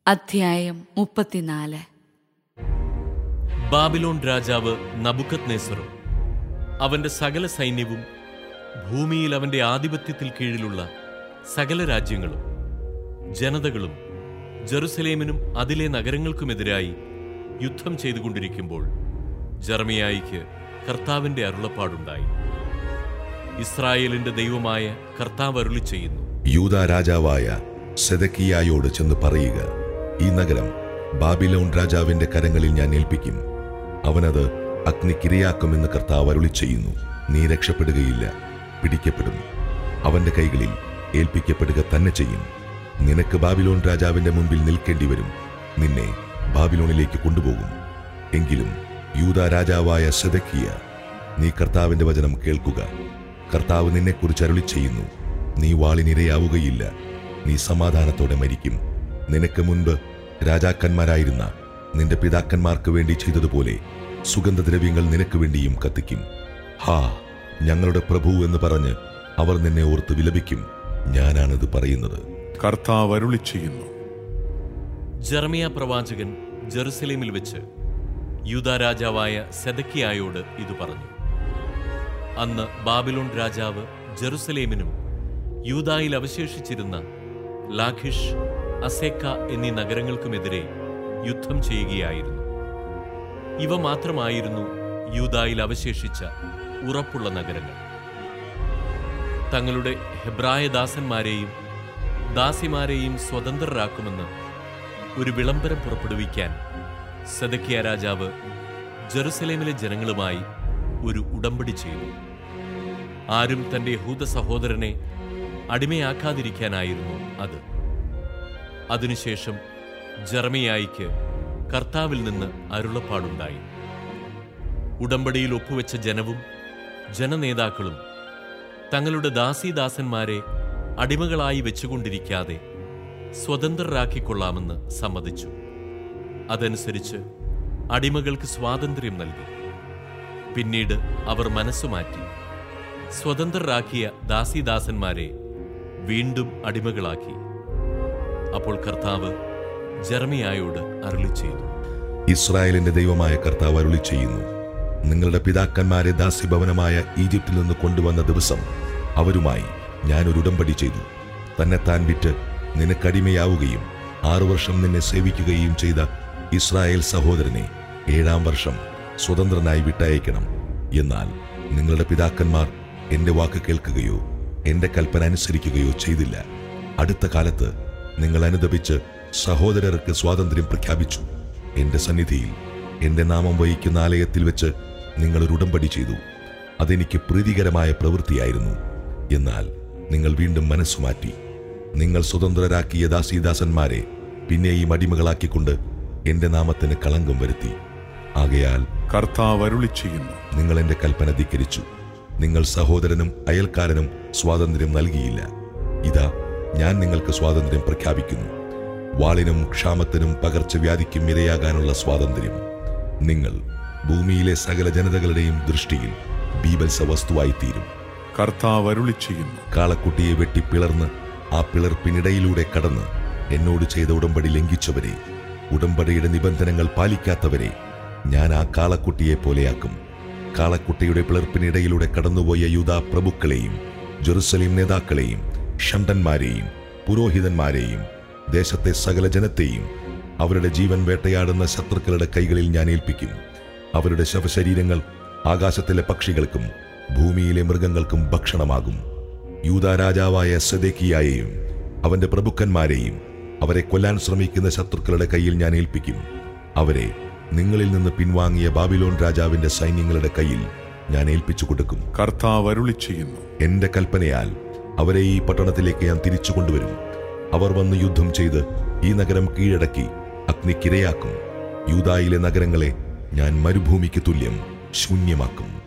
അധ്യായം മുപ്പത്തിനാല് ബാബിലോൺ രാജാവ് നബുക്കത് നെസറും അവന്റെ സകല സൈന്യവും ഭൂമിയിൽ അവന്റെ ആധിപത്യത്തിൽ കീഴിലുള്ള സകല രാജ്യങ്ങളും ജനതകളും ജെറുസലേമിനും അതിലെ നഗരങ്ങൾക്കുമെതിരായി യുദ്ധം ചെയ്തുകൊണ്ടിരിക്കുമ്പോൾ ജർമിയായിക്ക് കർത്താവിന്റെ അരുളപ്പാടുണ്ടായി ഇസ്രായേലിന്റെ ദൈവമായ കർത്താവ് അരുളി ചെയ്യുന്നു യൂദാ രാജാവായ സെദക്കിയായോട് ചെന്ന് പറയുക ഈ നഗരം ബാബിലോൺ രാജാവിന്റെ കരങ്ങളിൽ ഞാൻ ഏൽപ്പിക്കും അവനത് അഗ്നിക്കിരയാക്കുമെന്ന് കർത്താവ് അരുളി ചെയ്യുന്നു നീ രക്ഷപ്പെടുകയില്ല പിടിക്കപ്പെടും അവന്റെ കൈകളിൽ ഏൽപ്പിക്കപ്പെടുക തന്നെ ചെയ്യും നിനക്ക് ബാബിലോൺ രാജാവിന്റെ മുൻപിൽ നിൽക്കേണ്ടി വരും നിന്നെ ബാബിലോണിലേക്ക് കൊണ്ടുപോകും എങ്കിലും യൂദാ രാജാവായ സെദക്കിയ നീ കർത്താവിന്റെ വചനം കേൾക്കുക കർത്താവ് നിന്നെക്കുറിച്ച് അരുളി ചെയ്യുന്നു നീ വാളിനിരയാവുകയില്ല നീ സമാധാനത്തോടെ മരിക്കും നിനക്ക് മുൻപ് രാജാക്കന്മാരായിരുന്ന നിന്റെ പിതാക്കന്മാർക്ക് വേണ്ടി ചെയ്തതുപോലെ സുഗന്ധദ്രവ്യങ്ങൾ നിനക്ക് വേണ്ടിയും കത്തിക്കും ഹാ ഞങ്ങളുടെ പ്രഭു എന്ന് പറഞ്ഞ് അവർ നിന്നെ ഓർത്ത് വിലപിക്കും ഞാനാണിത് പറയുന്നത് കർത്താവ് അരുളി ചെയ്യുന്നു ജർമിയ പ്രവാചകൻ ജെറുസലേമിൽ വെച്ച് യൂദാ രാജാവായ സെദക്കിയായോട് ഇത് പറഞ്ഞു അന്ന് ബാബിലോൺ രാജാവ് ജെറുസലേമിനും യൂദായിൽ അവശേഷിച്ചിരുന്ന ലാഖിഷ് അസേക്ക എന്നീ നഗരങ്ങൾക്കുമെതിരെ യുദ്ധം ചെയ്യുകയായിരുന്നു ഇവ മാത്രമായിരുന്നു യൂദായിൽ അവശേഷിച്ച ഉറപ്പുള്ള നഗരങ്ങൾ തങ്ങളുടെ ഹെബ്രായ ദാസന്മാരെയും ദാസിമാരെയും സ്വതന്ത്രരാക്കുമെന്ന് ഒരു വിളംബരം പുറപ്പെടുവിക്കാൻ സദക്കിയ രാജാവ് ജെറുസലേമിലെ ജനങ്ങളുമായി ഒരു ഉടമ്പടി ചെയ്തു ആരും തന്റെ യഹൂദ സഹോദരനെ അടിമയാക്കാതിരിക്കാനായിരുന്നു അത് അതിനുശേഷം ജർമിയായിക്ക് കർത്താവിൽ നിന്ന് അരുളപ്പാടുണ്ടായി ഉടമ്പടിയിൽ ഒപ്പുവെച്ച ജനവും ജനനേതാക്കളും തങ്ങളുടെ ദാസീദാസന്മാരെ അടിമകളായി വെച്ചുകൊണ്ടിരിക്കാതെ സ്വതന്ത്രരാക്കിക്കൊള്ളാമെന്ന് സമ്മതിച്ചു അതനുസരിച്ച് അടിമകൾക്ക് സ്വാതന്ത്ര്യം നൽകി പിന്നീട് അവർ മനസ്സുമാറ്റി സ്വതന്ത്രരാക്കിയ ദാസീദാസന്മാരെ വീണ്ടും അടിമകളാക്കി അപ്പോൾ കർത്താവ് ജർമിയായോട് അരുളി ചെയ്തു ഇസ്രായേലിന്റെ ദൈവമായ കർത്താവ് അരുളി ചെയ്യുന്നു നിങ്ങളുടെ പിതാക്കന്മാരെ ദാസ്യഭവനമായ ഈജിപ്തിൽ നിന്ന് കൊണ്ടുവന്ന ദിവസം അവരുമായി ഞാൻ ഒരു ഉടമ്പടി ചെയ്തു തന്നെത്താൻ വിറ്റ് നിനക്കടിമയാവുകയും ആറു വർഷം നിന്നെ സേവിക്കുകയും ചെയ്ത ഇസ്രായേൽ സഹോദരനെ ഏഴാം വർഷം സ്വതന്ത്രനായി വിട്ടയക്കണം എന്നാൽ നിങ്ങളുടെ പിതാക്കന്മാർ എന്റെ വാക്ക് കേൾക്കുകയോ എന്റെ കൽപ്പന അനുസരിക്കുകയോ ചെയ്തില്ല അടുത്ത കാലത്ത് നിങ്ങൾ അനുദപിച്ച് സഹോദരർക്ക് സ്വാതന്ത്ര്യം പ്രഖ്യാപിച്ചു എന്റെ സന്നിധിയിൽ എന്റെ നാമം വഹിക്കുന്ന ആലയത്തിൽ വെച്ച് നിങ്ങൾ ഒരു ഉടമ്പടി ചെയ്തു അതെനിക്ക് പ്രീതികരമായ പ്രവൃത്തിയായിരുന്നു എന്നാൽ നിങ്ങൾ വീണ്ടും മനസ്സുമാറ്റി നിങ്ങൾ സ്വതന്ത്രരാക്കിയ ദാസീദാസന്മാരെ പിന്നെയും അടിമകളാക്കിക്കൊണ്ട് എന്റെ നാമത്തിന് കളങ്കം വരുത്തി ആകയാൽ കർത്താവ് അരുളി ചെയ്യുന്നു നിങ്ങൾ എന്റെ കൽപ്പന ധിക്കരിച്ചു നിങ്ങൾ സഹോദരനും അയൽക്കാരനും സ്വാതന്ത്ര്യം നൽകിയില്ല ഇതാ ഞാൻ നിങ്ങൾക്ക് സ്വാതന്ത്ര്യം പ്രഖ്യാപിക്കുന്നു വാളിനും ക്ഷാമത്തിനും പകർച്ചവ്യാധിക്കും ഇരയാകാനുള്ള സ്വാതന്ത്ര്യം നിങ്ങൾ ഭൂമിയിലെ സകല ജനതകളുടെയും ദൃഷ്ടിയിൽ ബീഭത്സ വസ്തുവായിത്തീരും കർത്താവ് അരുളി ചെയ്യുന്നു കാളക്കുട്ടിയെ വെട്ടിപ്പിളർന്ന് ആ പിളർപ്പിനിടയിലൂടെ കടന്ന് എന്നോട് ചെയ്ത ഉടമ്പടി ലംഘിച്ചവരെ ഉടമ്പടിയുടെ നിബന്ധനകൾ പാലിക്കാത്തവരെ ഞാൻ ആ കാളക്കുട്ടിയെ പോലെയാക്കും കാളക്കുട്ടിയുടെ പിളർപ്പിനിടയിലൂടെ കടന്നുപോയ യൂതാ പ്രഭുക്കളെയും ജെറുസലേം നേതാക്കളെയും ഷണ്ടന്മാരെയും പുരോഹിതന്മാരെയും ദേശത്തെ സകല ജനത്തെയും അവരുടെ ജീവൻ വേട്ടയാടുന്ന ശത്രുക്കളുടെ കൈകളിൽ ഞാൻ ഏൽപ്പിക്കും അവരുടെ ശവശരീരങ്ങൾ ആകാശത്തിലെ പക്ഷികൾക്കും ഭൂമിയിലെ മൃഗങ്ങൾക്കും ഭക്ഷണമാകും യൂതാ രാജാവായ സദേക്കിയായെയും അവന്റെ പ്രഭുക്കന്മാരെയും അവരെ കൊല്ലാൻ ശ്രമിക്കുന്ന ശത്രുക്കളുടെ കയ്യിൽ ഞാൻ ഏൽപ്പിക്കും അവരെ നിങ്ങളിൽ നിന്ന് പിൻവാങ്ങിയ ബാബിലോൺ രാജാവിന്റെ സൈന്യങ്ങളുടെ കയ്യിൽ ഞാൻ ഏൽപ്പിച്ചു കൊടുക്കും കർത്താവ് അരുളി ചെയ്യുന്നു എന്റെ കൽപ്പനയാൽ അവരെ ഈ പട്ടണത്തിലേക്ക് ഞാൻ തിരിച്ചു കൊണ്ടുവരും അവർ വന്ന് യുദ്ധം ചെയ്ത് ഈ നഗരം കീഴടക്കി അഗ്നിക്കിരയാക്കും യൂതായിലെ നഗരങ്ങളെ ഞാൻ മരുഭൂമിക്ക് തുല്യം ശൂന്യമാക്കും